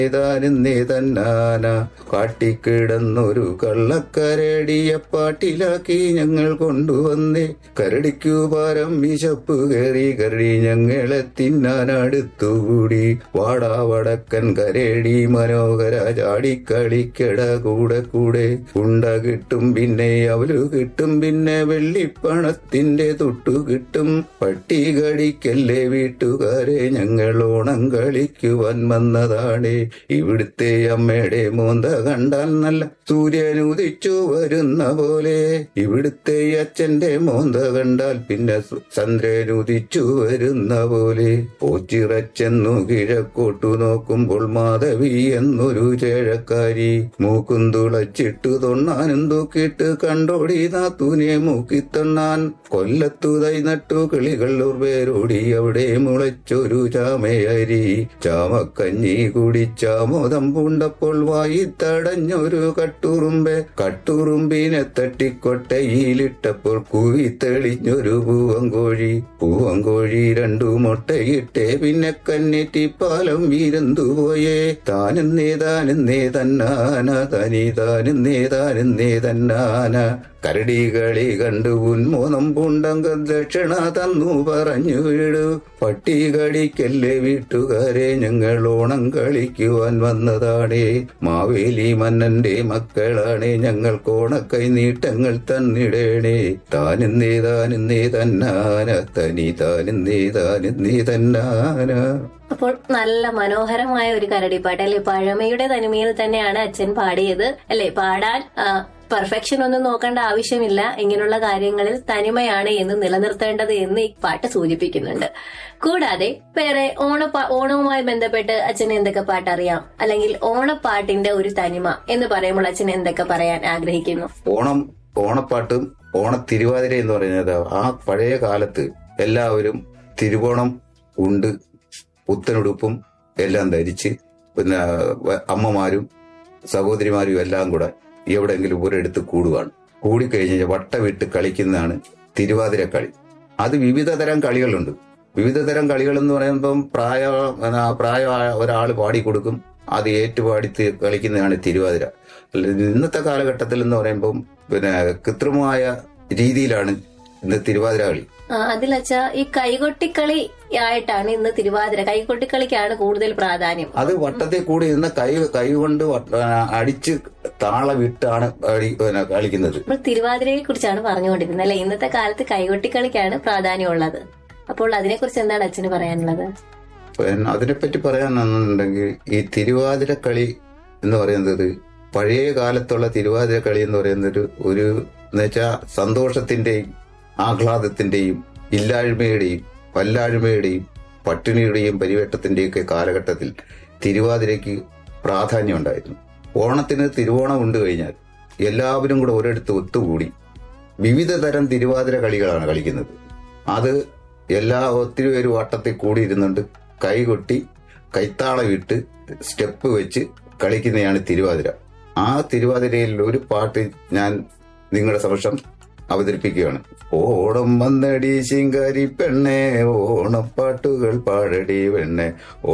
ഏതാനെന്നേ തന്നാന കാട്ടിക്കിടന്നൊരു കള്ളക്കരടിയെ പാട്ടിലാക്കി ഞങ്ങൾ കൊണ്ടുവന്നേ കരടിക്കു പാരം വിശപ്പ് കയറി കരടി ഞങ്ങളെ തിന്നാൻ അടുത്തുകൂടി വാടാ വടക്കൻ കരടി മനോഹര ചാടിക്കളിക്കട കൂടെ കൂടെ ഉണ്ട കിട്ടും പിന്നെ അവലു കിട്ടും പിന്നെ വെള്ളിപ്പണത്തിന്റെ തൊട്ടു കിട്ടും പട്ടി കടിക്കല്ലേ വീട്ടുകാരെ ഞങ്ങൾ ഓണം കളിക്കുവാൻ വന്നതാണ് ഇവിടുത്തെ അമ്മയുടെ മോന്ത കണ്ടാൽ നല്ല സൂര്യൻ ഉദിച്ചു വരുന്ന പോലെ ഇവിടുത്തെ അച്ഛന്റെ മോന്ത കണ്ടാൽ പിന്നെ സു- ചന്ദ്രൻ ഉദിച്ചു വരുന്ന പോലെ പോച്ചിറച്ചെന്നു കിഴക്കോട്ടു നോക്കുമ്പോൾ മാധവി എന്നൊരു ചേഴക്കാരി മൂക്കും തുളച്ചിട്ടു തൊണ്ണാനും തൂക്കിയിട്ട് കണ്ടോടി നാത്തൂനെ മൂക്കിത്തൊണ്ണാൻ കൊല്ലത്തു തൈ നട്ടു കിളികളൂർ പേരോടി അവിടെ മുളച്ചൊരു ചാമയരി ചാമക്കഞ്ഞി കുടിച്ചാമോദം പൂണ്ടപ്പോൾ വായി തടഞ്ഞൊരു കട്ടുറുമ്പെ കട്ടുറുമ്പിനെ തട്ടിക്കൊട്ടയിലിട്ടപ്പോൾ കൂവി തെളിഞ്ഞൊരു പൂവങ്കോഴി പൂവങ്കോഴി രണ്ടു മുട്ടയിട്ടേ പിന്നെ കന്നേറ്റി പാലം വീരന്തു പോയേ താനെന്നേ താനെന്നേ തന്നാന തനി താനെന്നേ താനെന്നേ തന്നാന കരടി കളി കണ്ടു ഉന്മോദം പൂണ്ടങ്ക ദക്ഷിണ തന്നു പറഞ്ഞു വീടു പട്ടി കടിക്കല്ലേ വീട്ടുകാരെ ഞങ്ങൾ ഓണം കളിക്കുവാൻ വന്നതാണേ മാവേലി മന്നന്റെ മക്കളാണേ ഞങ്ങൾ കോണക്കൈ നീട്ടങ്ങൾ തന്നിടേണേ താനെന്നേ താനെന്നേ തന്നാന തനി താനെന്നേ താനെന്നേ തന്നാന അപ്പോൾ നല്ല മനോഹരമായ ഒരു കരടിപ്പാട്ട് അല്ലെ പഴമയുടെ തനിമയിൽ തന്നെയാണ് അച്ഛൻ പാടിയത് അല്ലെ പാടാൻ പെർഫെക്ഷൻ ഒന്നും നോക്കേണ്ട ആവശ്യമില്ല ഇങ്ങനെയുള്ള കാര്യങ്ങളിൽ തനിമയാണ് എന്ന് നിലനിർത്തേണ്ടത് എന്ന് ഈ പാട്ട് സൂചിപ്പിക്കുന്നുണ്ട് കൂടാതെ വേറെ ഓണപ്പാ ഓണവുമായി ബന്ധപ്പെട്ട് അച്ഛന് എന്തൊക്കെ പാട്ടറിയാം അല്ലെങ്കിൽ ഓണപ്പാട്ടിന്റെ ഒരു തനിമ എന്ന് പറയുമ്പോൾ അച്ഛൻ എന്തൊക്കെ പറയാൻ ആഗ്രഹിക്കുന്നു ഓണം ഓണപ്പാട്ടും ഓണ തിരുവാതിര എന്ന് പറയുന്നത് ആ പഴയ കാലത്ത് എല്ലാവരും തിരുവോണം ഉണ്ട് പുത്തനുടുപ്പും എല്ലാം ധരിച്ച് പിന്നെ വ- അമ്മമാരും സഹോദരിമാരും എല്ലാം കൂടെ എവിടെയെങ്കിലും ഒരിടത്ത് കൂടുകയാണ് കൂടിക്കഴിഞ്ഞ് വട്ടവിട്ട് കളിക്കുന്നതാണ് തിരുവാതിര കളി അത് വിവിധ തരം കളികളുണ്ട് വിവിധ തരം കളികൾ എന്ന് പറയുമ്പം പ്രായ ആ, പ്രായമായ ഒരാൾ പാടിക്കൊടുക്കും അത് ഏറ്റുപാടി തി- കളിക്കുന്നതാണ് തിരുവാതിര അല്ല, ഇന്നത്തെ കാലഘട്ടത്തിൽ എന്ന് പറയുമ്പം പിന്നെ കൃത്രിമമായ രീതിയിലാണ് ഇന്ന് തിരുവാതിര കളി ആ, അതിലച്ച ഈ കൈകൊട്ടിക്കളി ആയിട്ടാണ് ഇന്ന് തിരുവാതിര കൈകൊട്ടിക്കളിക്കാണ് കൂടുതൽ പ്രാധാന്യം അത് വട്ടത്തിൽ കൂടി ഇരുന്ന് കൈ കൈ കൊണ്ട് വട്ട- അടിച്ച് താളമിട്ടാണ് കളി- പിന്നെ കളിക്കുന്നത് നമ്മൾ തിരുവാതിരയെ കുറിച്ചാണ് പറഞ്ഞുകൊണ്ടിരുന്നത് അല്ലെ ഇന്നത്തെ കാലത്ത് കൈകൊട്ടിക്കളിക്കാണ് പ്രാധാന്യമുള്ളത് അപ്പോൾ അതിനെക്കുറിച്ച് എന്താണ് അച്ഛന് പറയാനുള്ളത് പിന്നെ അതിനെപ്പറ്റി പറയാനാണെന്നുണ്ടെങ്കിൽ ഈ തിരുവാതിര കളി എന്ന് പറയുന്നത് പഴയ കാലത്തുള്ള തിരുവാതിര കളി എന്ന് പറയുന്നത് ഒരു എന്നുവെച്ചാൽ സന്തോഷത്തിന്റെയും ആഹ്ലാദത്തിന്റെയും ഇല്ലായ്മയുടെയും വല്ലായ്മയുടെയും പട്ടിണിയുടെയും പരിവേട്ടത്തിന്റെയൊക്കെ കാലഘട്ടത്തിൽ തിരുവാതിരയ്ക്ക് പ്രാധാന്യം ഉണ്ടായിരുന്നു ഓണത്തിന് തിരുവോണം ഉണ്ട് കഴിഞ്ഞാൽ എല്ലാവരും കൂടെ ഒരിടത്ത് ഒത്തുകൂടി വിവിധ തരം തിരുവാതിര കളികളാണ് കളിക്കുന്നത് അത് എല്ലാ ഒത്തിരി പേര് വട്ടത്തിൽ കൂടിയിരുന്നുണ്ട് കൈകൊട്ടി കൈത്താളമിട്ട് സ്റ്റെപ്പ് വെച്ച് കളിക്കുന്നതാണ് തിരുവാതിര ആ തിരുവാതിരയിൽ ഒരു പാട്ട് ഞാൻ നിങ്ങളുടെ സമക്ഷം അവതരിപ്പിക്കുകയാണ് ഓണം വന്നടി ശിങ്കാരി പെണ്ണെ ഓണപ്പാട്ടുകൾ പാടടി പെണ്ണെ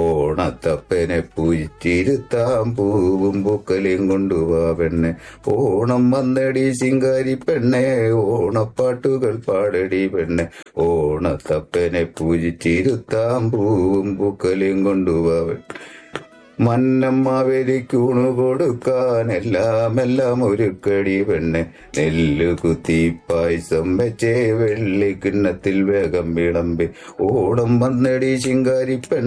ഓണത്തപ്പനെ പൂച്ചിരുത്താം പൂവും പൂക്കലയും കൊണ്ടുവാ പെണ്ണെ ഓണം വന്നടി ശിങ്കാരി പെണ്ണെ ഓണപ്പാട്ടുകൾ പാടടി പെണ്ണെ ഓണത്തപ്പനെ പൂജിച്ചിരുത്താം പൂവും പൂക്കലയും കൊണ്ടുവാ പെണ്ണെ മന്നമ്മാവലിക്കൂണു കൊടുക്കാൻ എല്ലാം എല്ലാം ഒരു കടി പെണ്ണെ നെല്ല് കുത്തി പായസം വെച്ചേ വെള്ളിക്കിണ്ണത്തിൽ വേഗം വിളമ്പി ഓണം വന്നടി ശിങ്കാരി പെണ്ണെ